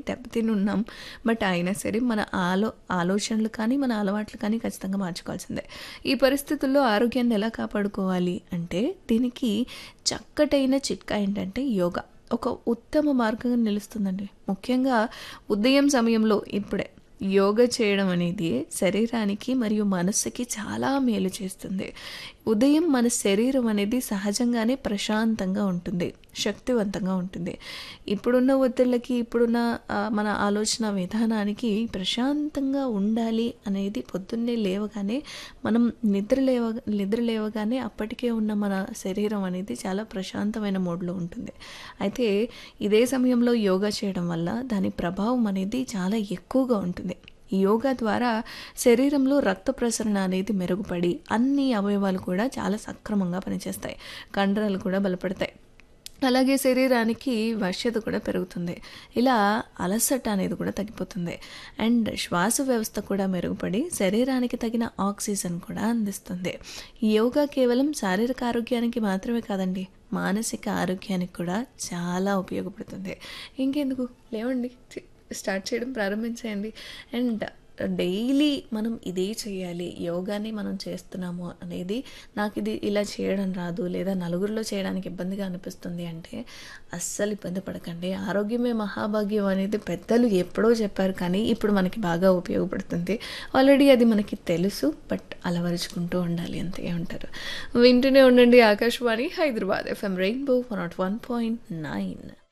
దెబ్బతిని ఉన్నాం బట్ అయినా సరే మన ఆలో ఆలోచనలు కానీ మన అలవాట్లు కానీ ఖచ్చితంగా మార్చుకోవాల్సిందే ఈ పరిస్థితుల్లో ఆరోగ్యాన్ని ఎలా కాపాడుకోవాలి అంటే దీనికి చక్కటైన చిట్కా ఏంటంటే యోగా ఒక ఉత్తమ మార్గంగా నిలుస్తుందండి ముఖ్యంగా ఉదయం సమయంలో ఇప్పుడే యోగా చేయడం అనేది శరీరానికి మరియు మనస్సుకి చాలా మేలు చేస్తుంది ఉదయం మన శరీరం అనేది సహజంగానే ప్రశాంతంగా ఉంటుంది శక్తివంతంగా ఉంటుంది ఇప్పుడున్న ఒత్తిళ్ళకి ఇప్పుడున్న ఆ, మన ఆలోచన విధానానికి ప్రశాంతంగా ఉండాలి అనేది పొద్దున్నే లేవగానే మనం నిద్ర లేవ నిద్ర లేవగానే అప్పటికే ఉన్న మన శరీరం అనేది చాలా ప్రశాంతమైన మోడ్లో ఉంటుంది అయితే ఇదే సమయంలో యోగా చేయడం వల్ల దాని ప్రభావం అనేది చాలా ఎక్కువగా ఉంటుంది ఈ యోగా ద్వారా శరీరంలో రక్త ప్రసరణ అనేది మెరుగుపడి అన్ని అవయవాలు కూడా చాలా సక్రమంగా పనిచేస్తాయి కండరాలు కూడా బలపడతాయి అలాగే శరీరానికి వశ్యత కూడా పెరుగుతుంది ఇలా అలసట అనేది కూడా తగ్గిపోతుంది అండ్ శ్వాస వ్యవస్థ కూడా మెరుగుపడి శరీరానికి తగిన ఆక్సిజన్ కూడా అందిస్తుంది ఈ యోగా కేవలం శారీరక ఆరోగ్యానికి మాత్రమే కాదండి మానసిక ఆరోగ్యానికి కూడా చాలా ఉపయోగపడుతుంది ఇంకెందుకు లేవండి స్టార్ట్ చేయడం ప్రారంభించేయండి అండ్ డైలీ మనం ఇదే చేయాలి యోగాని మనం చేస్తున్నాము అనేది నాకు ఇది ఇలా చేయడం రాదు లేదా నలుగురిలో చేయడానికి ఇబ్బందిగా అనిపిస్తుంది అంటే అస్సలు ఇబ్బంది పడకండి ఆరోగ్యమే మహాభాగ్యం అనేది పెద్దలు ఎప్పుడో చెప్పారు కానీ ఇప్పుడు మనకి బాగా ఉపయోగపడుతుంది ఆల్రెడీ అది మనకి తెలుసు బట్ అలవరుచుకుంటూ ఉండాలి అంతే ఉంటారు వింటూనే ఉండండి Akashvani Hyderabad FM Rainbow one naught one point nine